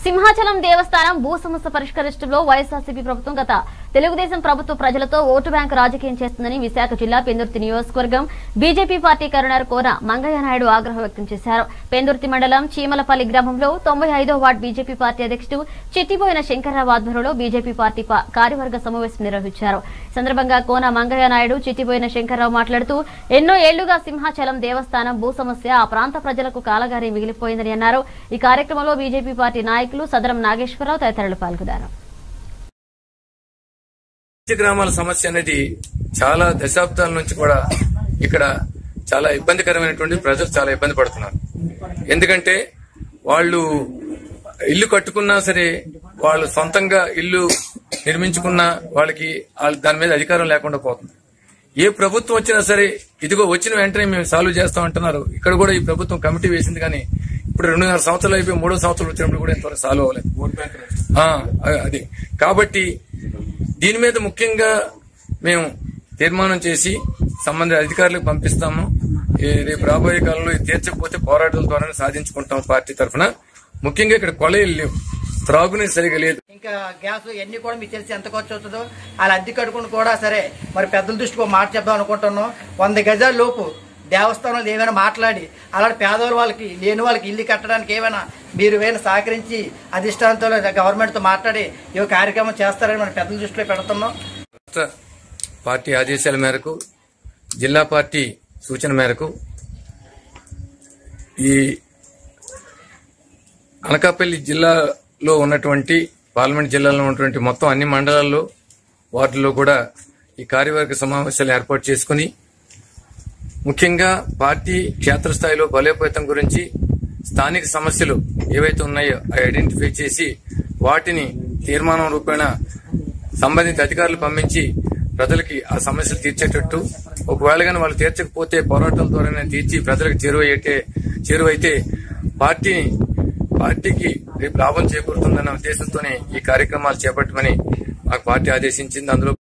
సింహాచలం దేవస్థానం భూ సమస్య పరిష్కరించడంలో వైఎస్ఆర్సీపీ ప్రభుత్వం గత తెలుగుదేశం ప్రభుత్వ ప్రజలతో ఓటు బ్యాంకు రాజకీయం చేస్తుందని విశాఖ జిల్లా పెందుర్తి నియోజకవర్గం బీజేపీ పార్టీ కరుణార్ కోన మంగయ్య నాయుడు ఆగ్రహం వ్యక్తం చేశారు పెందుర్తి మండలం చీమలపల్లి గ్రామంలో తొంభై ఐదో వార్డు బీజేపీ పార్టీ అధ్యక్షుడు చిట్టిపోయిన శంకర్రావు ఆధ్వర్యంలో బీజేపీ పార్టీ పా- కార్యవర్గ సమావేశం నిర్వహించారు ఈ సందర్భంగా కోన మంగయ్య నాయుడు చిట్టిపోయిన శంకర్రావు మాట్లాడుతూ ఎన్నో ఏళ్లుగా సింహాచలం దేవస్థానం భూ సమస్య ఆ ప్రాంత ప్రజలకు కాలగారి మిగిలిపోయిందని అన్నారు ఈ కార్యక్రమంలో బీజేపీ పార్టీ నాయకులు సదరం నాగేశ్వరరావు తదితరులు పాల్గొన్నారు మత్స్య గ్రామాల సమస్య అనేది చాలా దశాబ్దాల నుంచి కూడా ఇక్కడ చాలా ఇబ్బందికరమైనటువంటి ప్రజలు చాలా ఇబ్బంది పడుతున్నారు ఎందుకంటే వాళ్ళు ఇల్లు కట్టుకున్నా సరే వాళ్ళు సొంతంగా ఇల్లు నిర్మించుకున్నా వాళ్ళకి వాళ్ళ దాని మీద అధికారం లేకుండా పోతుంది ఏ ప్రభుత్వం వచ్చినా సరే ఇదిగో వచ్చిన వెంటనే మేము సాల్వ్ చేస్తాం అంటున్నారు ఇక్కడ కూడా ఈ ప్రభుత్వం కమిటీ వేసింది కానీ ఇప్పుడు రెండున్నర సంవత్సరాలు అయిపోయి మూడో సంవత్సరాలు వచ్చినప్పుడు కూడా ఇంతవరకు సాల్వ్ అవ్వలేదు ఆ, అది కాబట్టి దీని మీద ముఖ్యంగా మేము తీర్మానం చేసి సంబంధిత అధికారులకు పంపిస్తాము ఈ రేపు రాబోయే కాలంలో ఇది తీర్చకపోతే పోరాటాల ద్వారా సాధించుకుంటాం పార్టీ తరఫున ముఖ్యంగా ఇక్కడ కొలయలు లేవు త్రాగునీరు సరిగా లేదు ఇంకా గ్యాస్ ఎన్ని కూడా మీకు తెలిసి ఎంత ఖర్చు అవుతుందో వాళ్ళ అద్దె కడుకుని కూడా సరే మరి పెద్దల దృష్టికి ఒక మాట చెప్దాం అనుకుంటున్నాం వంద గజాల లోపు దేవస్థానంలో ఏమైనా మాట్లాడి అలాంటి పేదవాళ్ళ వాళ్ళకి లేని వాళ్ళకి ఇల్లు కట్టడానికి ఏమైనా మీరు ఏమైనా సహకరించి అధిష్టానంతో గవర్నమెంట్తో మాట్లాడి ఈ కార్యక్రమం చేస్తారని మన పెద్దల దృష్టిలో పెడుతున్నాం రాష్ట్ర పార్టీ ఆదేశాల మేరకు జిల్లా పార్టీ సూచన మేరకు ఈ అనకాపల్లి జిల్లాలో ఉన్నటువంటి పార్లమెంట్ జిల్లాలో ఉన్నటువంటి మొత్తం అన్ని మండలాల్లో వార్డుల్లో కూడా ఈ కార్యవర్గ సమావేశాలు ఏర్పాటు చేసుకుని ముఖ్యంగా పార్టీ క్షేత్రస్థాయిలో బలోపేతం గురించి స్థానిక సమస్యలు ఏవైతే ఉన్నాయో అవి ఐడెంటిఫై చేసి వాటిని తీర్మానం రూపేణ సంబంధిత అధికారులు పంపించి ప్రజలకి ఆ సమస్యలు తీర్చేటట్టు ఒకవేళ కానీ వాళ్ళు తీర్చకపోతే పోరాటాల ద్వారానే తీర్చి ప్రజలకు చేరువయ్యేటే చేరువైతే పార్టీని పార్టీకి రేపు లాభం చేకూరుతుందన్న ఉద్దేశంతోనే ఈ కార్యక్రమాలు చేపట్టమని మాకు పార్టీ ఆదేశించింది అందులో